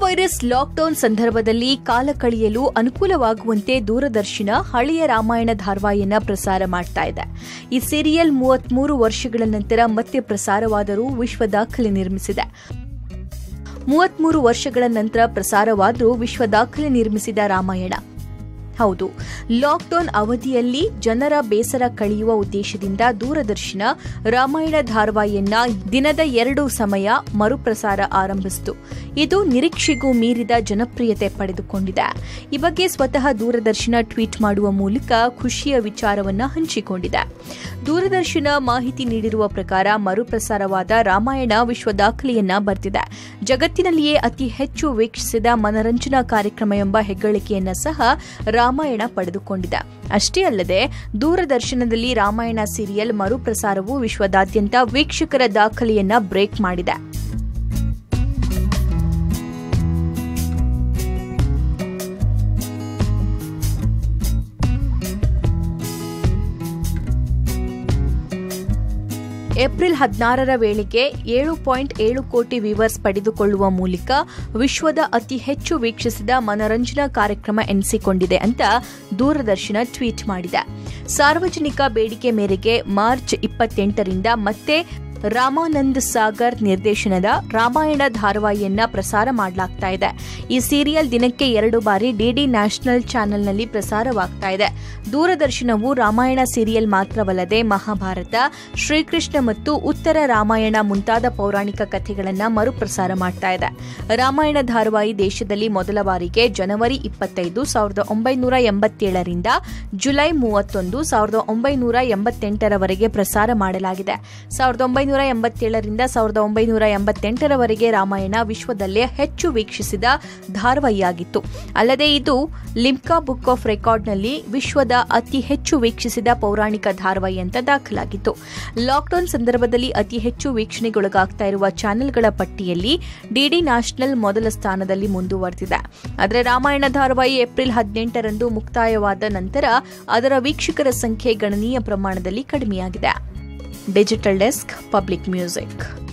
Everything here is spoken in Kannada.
ವೈರಸ್ ಲಾಕ್ಡೌನ್ ಸಂದರ್ಭದಲ್ಲಿ ಕಾಲ ಕಳೆಯಲು ಅನುಕೂಲವಾಗುವಂತೆ ದೂರದರ್ಶನ ಹಳೆಯ ರಾಮಾಯಣ ಧಾರಾವಾಹಿಯನ್ನ ಪ್ರಸಾರ ಮಾಡ್ತಾ ಇದೆ ಈ ಸೀರಿಯಲ್ ಮೂವತ್ಮೂರು ವರ್ಷಗಳ ನಂತರ ಮತ್ತೆ ಪ್ರಸಾರವಾದರೂ ವಿಶ್ವ ದಾಖಲೆ ನಿರ್ಮಿಸಿದೆ ಮೂವತ್ಮೂರು ವರ್ಷಗಳ ನಂತರ ಪ್ರಸಾರವಾದರೂ ವಿಶ್ವ ದಾಖಲೆ ನಿರ್ಮಿಸಿದ ರಾಮಾಯಣ ಹೌದು ಲಾಕ್ಡೌನ್ ಅವಧಿಯಲ್ಲಿ ಜನರ ಬೇಸರ ಕಳೆಯುವ ಉದ್ದೇಶದಿಂದ ದೂರದರ್ಶನ ರಾಮಾಯಣ ಧಾರಾವಾಹಿಯನ್ನ ದಿನದ ಎರಡು ಸಮಯ ಮರುಪ್ರಸಾರ ಆರಂಭಿಸಿತು ಇದು ನಿರೀಕ್ಷೆಗೂ ಮೀರಿದ ಜನಪ್ರಿಯತೆ ಪಡೆದುಕೊಂಡಿದೆ ಈ ಬಗ್ಗೆ ಸ್ವತಃ ದೂರದರ್ಶನ ಟ್ವೀಟ್ ಮಾಡುವ ಮೂಲಕ ಖುಷಿಯ ವಿಚಾರವನ್ನ ಹಂಚಿಕೊಂಡಿದೆ ದೂರದರ್ಶನ ಮಾಹಿತಿ ನೀಡಿರುವ ಪ್ರಕಾರ ಮರುಪ್ರಸಾರವಾದ ರಾಮಾಯಣ ವಿಶ್ವ ದಾಖಲೆಯನ್ನ ಬರೆದಿದೆ ಜಗತ್ತಿನಲ್ಲಿಯೇ ಅತಿ ಹೆಚ್ಚು ವೀಕ್ಷಿಸಿದ ಮನರಂಜನಾ ಕಾರ್ಯಕ್ರಮ ಎಂಬ ಹೆಗ್ಗಳಿಕೆಯನ್ನ ಸಹ ರಾಮಾಯಣ ಪಡೆದುಕೊಂಡಿದೆ ಅಷ್ಟೇ ಅಲ್ಲದೆ ದೂರದರ್ಶನದಲ್ಲಿ ರಾಮಾಯಣ ಸೀರಿಯಲ್ ಮರುಪ್ರಸಾರವು ವಿಶ್ವದಾದ್ಯಂತ ವೀಕ್ಷಕರ ದಾಖಲೆಯನ್ನ ಬ್ರೇಕ್ ಮಾಡಿದೆ ಏಪ್ರಿಲ್ ಹದಿನಾರರ ವೇಳೆಗೆ ಏಳು ಪಾಯಿಂಟ್ ಏಳು ಕೋಟಿ ವ್ಯೂವರ್ಸ್ ಪಡೆದುಕೊಳ್ಳುವ ಮೂಲಕ ವಿಶ್ವದ ಅತಿ ಹೆಚ್ಚು ವೀಕ್ಷಿಸಿದ ಮನರಂಜನಾ ಕಾರ್ಯಕ್ರಮ ಎನಿಸಿಕೊಂಡಿದೆ ಅಂತ ದೂರದರ್ಶನ ಟ್ವೀಟ್ ಮಾಡಿದೆ ಸಾರ್ವಜನಿಕ ಬೇಡಿಕೆ ಮೇರೆಗೆ ಮಾರ್ಚ್ ಇಪ್ಪತ್ತೆಂಟರಿಂದ ಮತ್ತೆ ರಾಮಾನಂದ್ ಸಾಗರ್ ನಿರ್ದೇಶನದ ರಾಮಾಯಣ ಧಾರಾವಾಹಿಯನ್ನ ಪ್ರಸಾರ ಮಾಡಲಾಗ್ತಾ ಇದೆ ಈ ಸೀರಿಯಲ್ ದಿನಕ್ಕೆ ಎರಡು ಬಾರಿ ಡಿಡಿ ನ್ಯಾಷನಲ್ ಚಾನೆಲ್ನಲ್ಲಿ ಪ್ರಸಾರವಾಗ್ತಾ ಇದೆ ದೂರದರ್ಶನವು ರಾಮಾಯಣ ಸೀರಿಯಲ್ ಮಾತ್ರವಲ್ಲದೆ ಮಹಾಭಾರತ ಶ್ರೀಕೃಷ್ಣ ಮತ್ತು ಉತ್ತರ ರಾಮಾಯಣ ಮುಂತಾದ ಪೌರಾಣಿಕ ಕಥೆಗಳನ್ನ ಮರುಪ್ರಸಾರ ಮಾಡ್ತಾ ಇದೆ ರಾಮಾಯಣ ಧಾರಾವಾಹಿ ದೇಶದಲ್ಲಿ ಮೊದಲ ಬಾರಿಗೆ ಜನವರಿ ಇಪ್ಪತ್ತೈದು ಸಾವಿರದ ಒಂಬೈನೂರ ಎಂಬತ್ತೇಳರಿಂದ ಜುಲೈ ಮೂವತ್ತೊಂದು ಸಾವಿರದ ಒಂಬೈನೂರ ಎಂಬತ್ತೆಂಟರವರೆಗೆ ಪ್ರಸಾರ ಮಾಡಲಾಗಿದೆ ಸಾವಿರದ ಒಂಬೈನೂರ ಎಂಬತ್ತೇಳರಿಂದ ಸಾವಿರದ ಒಂಬೈನೂರ ಎಂಬತ್ತೆಂಟರವರೆಗೆ ರಾಮಾಯಣ ವಿಶ್ವದಲ್ಲೇ ಹೆಚ್ಚು ವೀಕ್ಷಿಸಿದ ಧಾರಾವಾಹಿಯಾಗಿತ್ತು ಅಲ್ಲದೆ ಇದು ಲಿಮ್ಕಾ ಬುಕ್ ಆಫ್ ರೆಕಾರ್ಡ್ನಲ್ಲಿ ವಿಶ್ವದ ಅತಿ ಹೆಚ್ಚು ವೀಕ್ಷಿಸಿದ ಪೌರಾಣಿಕ ಧಾರಾವಾಹಿ ಅಂತ ದಾಖಲಾಗಿತ್ತು ಲಾಕ್ಡೌನ್ ಸಂದರ್ಭದಲ್ಲಿ ಅತಿ ಹೆಚ್ಚು ವೀಕ್ಷಣೆಗೊಳಗಾಗ್ತಾ ಇರುವ ಚಾನೆಲ್ಗಳ ಪಟ್ಟಿಯಲ್ಲಿ ಡಿಡಿ ನ್ಯಾಷನಲ್ ಮೊದಲ ಸ್ಥಾನದಲ್ಲಿ ಮುಂದುವರೆದಿದೆ ಆದರೆ ರಾಮಾಯಣ ಧಾರಾವಾಹಿ ಏಪ್ರಿಲ್ ಹದಿನೆಂಟರಂದು ಮುಕ್ತಾಯವಾದ ನಂತರ ಅದರ ವೀಕ್ಷಕರ ಸಂಖ್ಯೆ ಗಣನೀಯ ಪ್ರಮಾಣದಲ್ಲಿ ಕಡಿಮೆಯಾಗಿದೆ ಡಿಜಿಟಲ್ ಡೆಸ್ಕ್ ಪಬ್ಲಿಕ್ ಮ್ಯೂಸಿಕ್